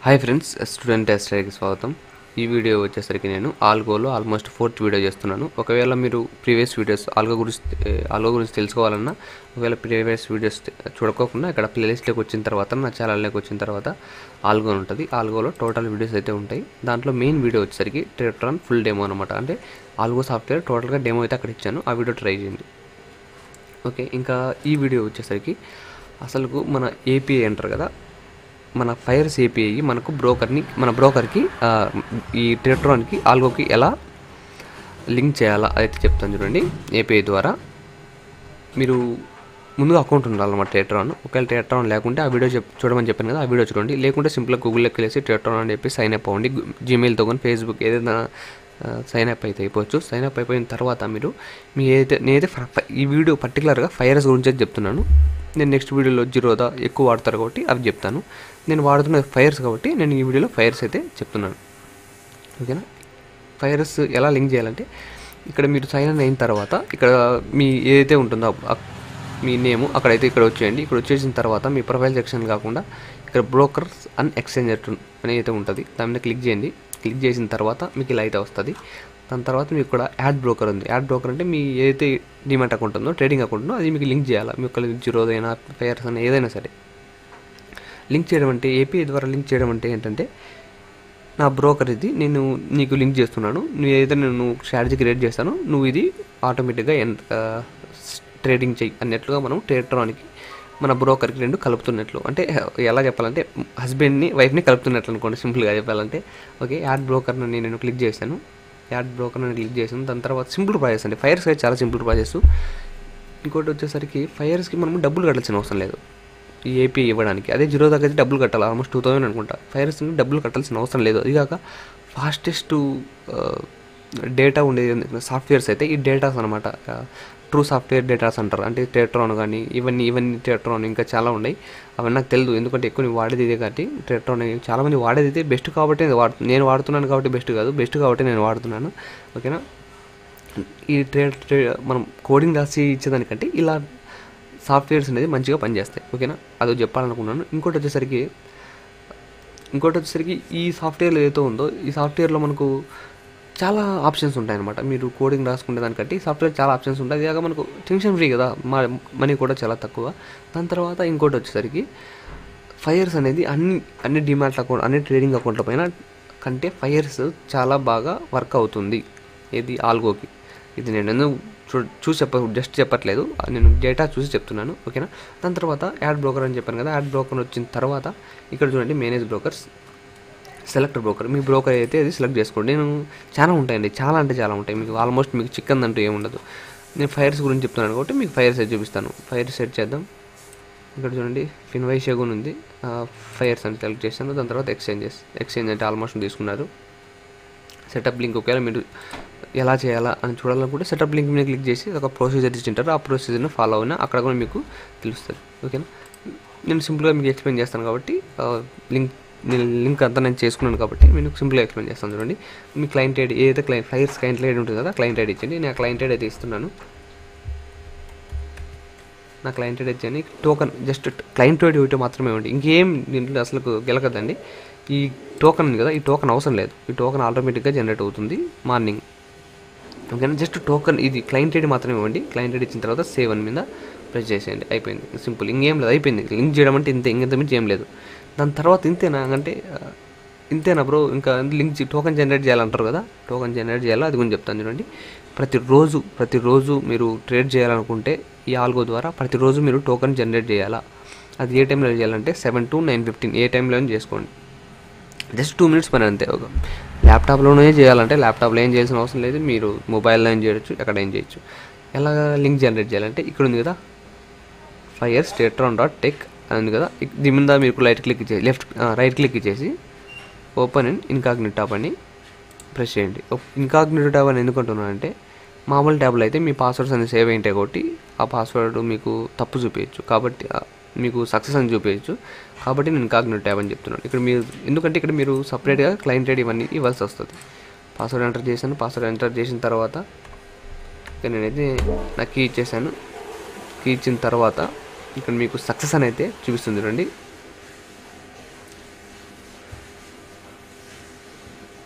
hi friends student టెస్టర్కి స్వాగతం ఈ video వచ్చేసరికి నేను ఆల్గోలో ఆల్మోస్ట్ ఫోర్త్ వీడియో చేస్తున్నాను ఒకవేళ మీరు ప్రీవియస్ వీడియోస్ ఆల్గో గురించి ఆల్గో గురించి తెలుసుకోవాలన్నా ఒకవేళ ప్రీవియస్ వీడియోస్ చూడకోకుండా ఇక్కడ ప్లేలిస్ట్లోకి వచ్చిన తర్వాత నా ఛానల్లోకి వచ్చిన తర్వాత ఆల్గో అని ఉంటుంది ఆల్గోలో టోటల్ వీడియోస్ అయితే ఉంటాయి దాంట్లో మెయిన్ వీడియో వచ్చేసరికి ట్రెట్రాన్ ఫుల్ డెమో అనమాట అంటే ఆల్గో సాఫ్ట్వేర్ టోటల్గా డెమో అయితే అక్కడ ఇచ్చాను ఆ వీడియో ట్రై చేయండి ఓకే ఇంకా ఈ వీడియో వచ్చేసరికి అసలు మన ఏపీఐ అంటారు కదా మన ఫైర్స్ ఏపీఐ మనకు బ్రోకర్ని మన బ్రోకర్కి ఆ, ఈ టెట్రాన్కి ఆల్గోకి ఎలా లింక్ చేయాలా అయితే చెప్తాను చూడండి ఏపీఐ ద్వారా మీరు ముందుగా అకౌంట్ ఉండాలన్నమాట టెట్రాన్ ఒకవేళ టెట్రాన్ లేకుంటే ఆ వీడియో చెప్ చూడమని చెప్పాను కదా ఆ వీడియో చూడండి లేకుంటే సింపుల్గా గూగుల్లోకి వెళ్ళేసి టెట్రాన్ అని చెప్పి సైన్ అప్ అవ్వండి జీమెయిల్తో కానీ ఫేస్బుక్ ఏదైనా సైన్ అప్ అయితే అయిపోవచ్చు సైన్ అప్ అయిపోయిన తర్వాత మీరు మీ ఏదైతే నేనైతే ఫ- ఫ- ఈ వీడియో పర్టికులర్గా ఫైరస్ గురించి అయితే చెప్తున్నాను నేను నెక్స్ట్ వీడియోలో జీరోదా ఎక్కువ వాడతారు కాబట్టి అవి చెప్తాను నేను వాడుతున్న ఫైర్స్ కాబట్టి నేను ఈ వీడియోలో ఫైర్స్ అయితే చెప్తున్నాను ఓకేనా ఫైరస్ ఎలా లింక్ చేయాలంటే ఇక్కడ మీరు సైన్ ఇన్ అయిన తర్వాత ఇక్కడ మీ ఏదైతే ఉంటుందో ఆ- మీ నేమ్ అక్కడైతే ఇక్కడ వచ్చేయండి ఇక్కడ వచ్చేసిన తర్వాత మీ ప్రొఫైల్ సెక్షన్ కాకుండా ఇక్కడ బ్రోకర్స్ అండ్ ఎక్స్చేంజ్ అని అయితే ఉంటుంది దాని మీద క్లిక్ చేయండి క్లిక్ చేసిన తర్వాత మీకు ఇలా అయితే వస్తుంది దాని తర్వాత మీకు ఇక్కడ యాడ్ బ్రోకర్ ఉంది యాడ్ బ్రోకర్ అంటే మీ ఏదైతే డిమాట్ అకౌంట్ ఉందో ట్రేడింగ్ అకౌంట్ ఉందో అది మీకు లింక్ చేయాలి మీ యొక్క జీరోదైనా ఫైర్స్ అయినా ఏదైనా సరే లింక్ చేయడం అంటే ఏపీఐ ద్వారా లింక్ చేయడం అంటే ఏంటంటే నా బ్రోకర్ ఇది నేను నీకు లింక్ చేస్తున్నాను నువ్వు ఏదైతే నేను స్ట్రాటజీ క్రియేట్ చేస్తానో నువ్వు ఇది ఆటోమేటిక్గా ఎంత ట్రేడింగ్ చెయ్యి అన్నట్లుగా మనం ట్రేడర్కి మన బ్రోకర్కి రెండు కలుపుతున్నట్లు అంటే ఎలా చెప్పాలంటే హస్బెండ్ని వైఫ్ని కలుపుతున్నట్లు అనుకోండి సింపుల్గా చెప్పాలంటే ఓకే యాడ్ బ్రోకర్ని నేను క్లిక్ చేశాను యాడ్ బ్రోకర్ని క్లిక్ చేశాను దాని తర్వాత సింపుల్ ప్రాసెస్ అండి ఫైర్స్ అయితే చాలా సింపుల్ ప్రాసెస్ ఇంకోటి వచ్చేసరికి ఫైర్స్కి మనం డబ్బులు కట్టాల్సిన అవసరం లేదు ఈ ఏపీ ఇవ్వడానికి అదే జీరో దాకా అయితే డబ్బులు కట్టాలి ఆల్మోస్ట్ టూ థౌసండ్ అనుకుంటా ఫైర్స్ డబ్బులు కట్టాల్సిన అవసరం లేదు అది కాక ఫాస్టెస్ట్ డేటా ఉండేది సాఫ్ట్వేర్స్ అయితే ఈ డేటాస్ అనమాట ట్రూ సాఫ్ట్వేర్ డేటాస్ అంటారు అంటే టెట్రాన్ కానీ ఇవన్నీ ఇవన్నీ టెట్రాన్ ఇంకా చాలా ఉన్నాయి అవన్నీ నాకు తెలియదు ఎందుకంటే ఎక్కువ నేను వాడేది ఇదే కాబట్టి టెట్రాన్ చాలామంది వాడేది అయితే బెస్ట్ కాబట్టి నేను వాడు నేను వాడుతున్నాను కాబట్టి బెస్ట్ కాదు బెస్ట్ కాబట్టి నేను వాడుతున్నాను ఓకేనా ఈ ట్రేడ్ ట్రేడ్ మనం కోడింగ్ రాసి ఇచ్చేదానికంటే ఇలా సాఫ్ట్వేర్స్ అనేది మంచిగా పనిచేస్తాయి ఓకేనా అది చెప్పాలనుకున్నాను ఇంకోటి వచ్చేసరికి ఇంకోటి వచ్చేసరికి ఈ సాఫ్ట్వేర్ ఏదైతే ఉందో ఈ సాఫ్ట్వేర్లో మనకు చాలా ఆప్షన్స్ ఉంటాయి అనమాట మీరు కోడింగ్ రాసుకునే దానికంటే ఈ సాఫ్ట్వేర్ చాలా ఆప్షన్స్ ఉంటాయి అది కాక మనకు టెన్షన్ ఫ్రీ కదా మా మనీ కూడా చాలా తక్కువ దాని తర్వాత ఇంకోటి వచ్చేసరికి ఫైర్స్ అనేది అన్ని అన్ని డిమాట్ అకౌంట్ అన్ని ట్రేడింగ్ అకౌంట్ల పైన కంటే ఫైర్స్ చాలా బాగా వర్క్ అవుతుంది ఇది ఆల్గోకి ఇది నేను ఎందుకు చూ చూసి చెప్ప జస్ట్ చెప్పట్లేదు నేను డేటా చూసి చెప్తున్నాను ఓకేనా దాని తర్వాత యాడ్ బ్రోకర్ అని చెప్పాను కదా యాడ్ బ్రోకర్ వచ్చిన తర్వాత ఇక్కడ చూడండి మేనేజ్ బ్రోకర్స్ సెలెక్ట్ బ్రోకర్ మీ బ్రోకర్ అయితే అది సెలెక్ట్ చేసుకోండి నేను చాలా ఉంటాయండి చాలా అంటే చాలా ఉంటాయి మీకు ఆల్మోస్ట్ మీకు చికెన్ అంటూ ఏముండదు నేను ఫైర్స్ గురించి చెప్తున్నాను కాబట్టి మీకు ఫైర్ సెట్ చూపిస్తాను ఫైర్ సెట్ చేద్దాం ఇక్కడ చూడండి ఫిన్వై షేగున్ ఉంది ఫైర్స్ అని సెలెక్ట్ చేశాను దాని తర్వాత ఎక్స్చేంజెస్ ఎక్స్చేంజ్ అంటే ఆల్మోస్ట్ తీసుకున్నారు సెటప్ లింక్ ఒకవేళ మీరు ఎలా చేయాలా అని చూడాలనుకుంటే సెటప్ లింక్ మీద క్లిక్ చేసి ఒక ప్రొసీజర్ ఇచ్చింటారు ఆ ప్రొసీజర్ని ఫాలో అయినా అక్కడ కూడా మీకు తెలుస్తుంది ఓకేనా నేను సింపుల్గా మీకు ఎక్స్ప్లెయిన్ చేస్తాను కాబట్టి లింక్ నేను లింక్ అంతా నేను చేసుకున్నాను కాబట్టి నేను సింపుల్గా ఎక్స్ప్లెయిన్ చేస్తాను చూడండి మీ క్లయింట్ ఐడి ఏదైతే క్లయింట్ ఫైర్స్ క్లయింట్ ఐడి ఉంటుంది కదా క్లయింట్ ఐడి ఇచ్చండి నేను ఆ క్లయింట్ ఐడి అయితే ఇస్తున్నాను నా క్లయింట్ ఐడి ఇచ్చాను టోకన్ జస్ట్ క్లయింట్ ఐడి ఒకటి మాత్రమే ఉంది ఇంకేం దీంట్లో అసలు గెలకదండి ఈ టోకన్ ఉంది కదా ఈ టోకన్ అవసరం లేదు ఈ టోకన్ ఆటోమేటిక్గా జనరేట్ అవుతుంది మార్నింగ్ ఓకేనా జస్ట్ టోకన్ ఇది క్లయింట్ ఐడి మాత్రమే ఇవ్వండి క్లయింట్ ఐడి ఇచ్చిన తర్వాత సేవ్ అని మీద ప్రెస్ చేసేయండి అయిపోయింది సింపుల్ ఇంకేం లేదు అయిపోయింది లింక్ చేయడం అంటే ఇంతే ఇంకంత మించి ఏం లేదు దాని తర్వాత ఇంతేనా అంటే ఆ, ఇంతేనా బ్రో ఇంకా లింక్ టోకన్ జనరేట్ చేయాలంటారు కదా టోకన్ జనరేట్ చేయాలో అది గురించి చెప్తాను చూడండి ప్రతిరోజు ప్రతిరోజు మీరు ట్రేడ్ చేయాలనుకుంటే ఈ ఆల్గో ద్వారా ప్రతిరోజు మీరు టోకన్ జనరేట్ చేయాలా అది ఏ టైంలో చేయాలంటే సెవెన్ టు నైన్ ఫిఫ్టీన్ ఏ టైంలో చేసుకోండి జస్ట్ టూ మినిట్స్ పని అంతే ఒక ల్యాప్టాప్లోనే చేయాలంటే ల్యాప్టాప్లో ఏం చేయాల్సిన అవసరం లేదు మీరు మొబైల్లో ఏం చేయొచ్చు ఎక్కడ ఏం చేయొచ్చు ఎలా లింక్ జనరేట్ చేయాలంటే ఇక్కడ ఉంది కదా five years Statron dot tech అని ఉంది కదా ఇక్- దీని మీద మీరు రైట్ క్లిక్ ఇచ్చేసి లెఫ్ట్ రైట్ క్లిక్ ఇచ్చేసి ఓపెన్ అండ్ ఇన్కాగ్నిట్ టాప్ అని ప్రెస్ చేయండి ఇన్కాగ్నిట్ టాప్ అని ఎందుకంటున్నానంటే మామూలు ట్యాబ్లో అయితే మీ పాస్వర్డ్స్ అన్ని సేవ్ అయింటాయి కాబట్టి ఆ పాస్వర్డ్ మీకు తప్పు చూపించచ్చు కాబట్టి ఆ, మీకు సక్సెస్ అని చూపించచ్చు కాబట్టి నేను ఇన్కాగ్నిట్ ట్యాబ్ అని చెప్తున్నాను ఇక్కడ మీరు ఎందుకంటే ఇక్కడ మీరు సపరేట్గా క్లయింట్ ఐడి ఇవన్నీ ఇవ్వాల్సి వస్తుంది పాస్వర్డ్ ఎంటర్ చేశాను పాస్వర్డ్ ఎంటర్ చేసిన తర్వాత ఇక నేనైతే నా కీ ఇచ్చేసాను కీ ఇచ్చిన తర్వాత ఇక్కడ మీకు సక్సెస్ అని అయితే చూపిస్తుంది రండి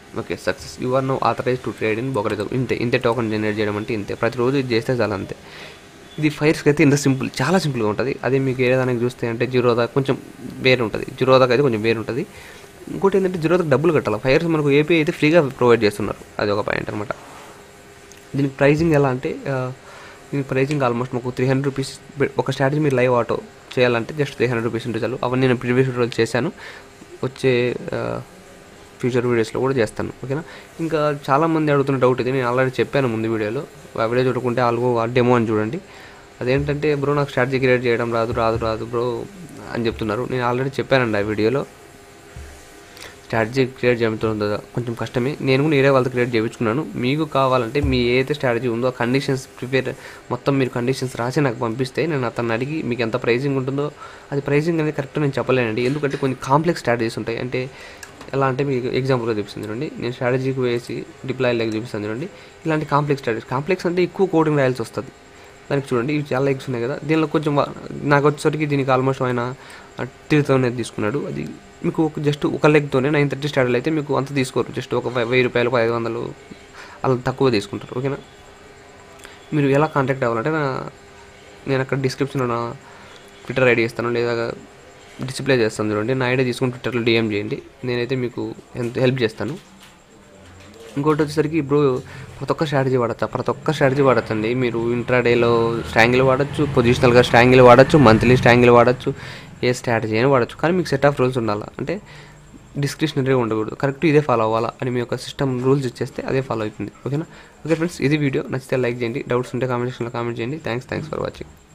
okay success you are no authorise to trade in బొగరిజం ఇంతే ఇంతే టోకన్ జనరేట్ చేయడం అంటే ఇంతే ప్రతిరోజు ఇది చేస్తే చాలా అంతే ఇది ఫైర్స్కి అయితే ఇంత సింపుల్ చాలా సింపుల్గా ఉంటుంది అదే మీకు ఏ దానికి చూస్తే అంటే జీరోదా కొంచెం వేరే ఉంటుంది జీరోదాకి అయితే కొంచెం వేరే ఉంటుంది ఇంకోటి ఏంటంటే జీరోదాకి డబ్బులు కట్టాలి ఫైర్స్ మనకు ఏపీ అయితే ఫ్రీగా ప్రొవైడ్ చేస్తున్నారు అది ఒక పాయింట్ అనమాట దీనికి ప్రైజింగ్ ఎలా అంటే ఆ, దీనికి ప్రైజింగ్ ఆల్మోస్ట్ మాకు త్రీ హండ్రెడ్ రూపీస్ ఒక స్ట్రాటజీ మీరు లైవ్ ఆటో చేయాలంటే జస్ట్ త్రీ హండ్రెడ్ రూపీస్ ఉంటే చాలు అవన్నీ నేను ప్రీవియస్ వీడియోలో చేశాను వచ్చే ఫ్యూచర్ వీడియోస్లో కూడా చేస్తాను ఓకేనా ఇంకా చాలామంది అడుగుతున్న డౌట్ ఇది నేను ఆల్రెడీ చెప్పాను ముందు వీడియోలో ఆ వీడియో చూడకుంటే ఆల్గో ఆ డెమో అని చూడండి అదేంటంటే బ్రో నాకు స్ట్రాటజీ క్రియేట్ చేయడం రాదు రాదు రాదు బ్రో అని చెప్తున్నారు నేను ఆల్రెడీ చెప్పానండి ఆ వీడియోలో స్ట్రాటజీ క్రియేట్ చేయడం కొంచెం కష్టమే నేను కూడా వేరే వాళ్ళతో క్రియేట్ చేయించుకున్నాను మీకు కావాలంటే మీ ఏదైతే స్ట్రాటజీ ఉందో ఆ కండిషన్స్ ప్రిపేర్ మొత్తం మీరు కండిషన్స్ రాసి నాకు పంపిస్తే నేను అతన్ని అడిగి మీకు ఎంత ప్రైజింగ్ ఉంటుందో అది ప్రైజింగ్ అనేది కరెక్ట్ నేను చెప్పలేనండి ఎందుకంటే కొన్ని కాంప్లెక్స్ స్ట్రాటజీస్ ఉంటాయి అంటే ఎలా అంటే మీకు ఎగ్జాంపుల్గా చూపిస్తుంది చూడండి నేను స్ట్రాటజీకి వేసి డిప్లాయ్ లెగ్ చూపిస్తాను చూడండి ఇలాంటి కాంప్లెక్స్ స్ట్రాటజీ కాంప్లెక్స్ అంటే ఎక్కువ కోడింగ్ రాయాల్సి వస్తుంది దానికి చూడండి ఇవి చాలా ఎగ్స్ ఉన్నాయి కదా దీనిలో కొంచెం వా- నాకు వచ్చేసరికి దీనికి ఆల్మోస్ట్ ఆయన త్రీ థౌసండ్ తీసుకున్నాడు అది మీకు ఒక జస్ట్ ఒక లెగ్తోనే నైన్ థర్టీ స్టార్ట్ అయితే మీకు అంత తీసుకోరు జస్ట్ ఒక వె- వెయ్యి రూపాయలు ఐదు వందలు అలా తక్కువ తీసుకుంటారు ఓకేనా మీరు ఎలా కాంటాక్ట్ అవ్వాలంటే నా నేను అక్కడ డిస్క్రిప్షన్లో నా ట్విట్టర్ ఐడి ఇస్తాను లేదా డిస్ప్లే చేస్తాను చూడండి నా ఐడి తీసుకుని ట్విట్టర్లో డిఎం చేయండి నేనైతే మీకు ఎంత హెల్ప్ చేస్తాను ఇంకోటి వచ్చేసరికి ఇప్పుడు ప్రతి ఒక్క స్ట్రాటజీ వాడచ్చు ప్రతి ఒక్క స్ట్రాటజీ వాడచ్చండి మీరు ఇంట్రాడేలో స్ట్రాంగిల్ వాడచ్చు పొజిషనల్గా స్ట్రాంగిల్ వాడచ్చు మంత్లీ స్ట్రాంగిల్ వాడచ్చు ఏ స్ట్రాటజీ అయినా వాడచ్చు కానీ మీకు సెట్ ఆఫ్ రూల్స్ ఉండాలి అంటే డిస్క్రిప్షనరీగా ఉండకూడదు కరెక్ట్ ఇదే ఫాలో అవ్వాలా అని మీ యొక్క సిస్టమ్ రూల్స్ ఇచ్చేస్తే అదే ఫాలో అవుతుంది ఓకేనా ఓకే ఫ్రెండ్స్ ఇది వీడియో నచ్చితే లైక్ చేయండి డౌట్స్ ఉంటే కామెంట్ సెక్షన్లో కామెంట్ చేయండి థ్యాంక్స్ థ్యాంక్స్ ఫర్ వాచింగ్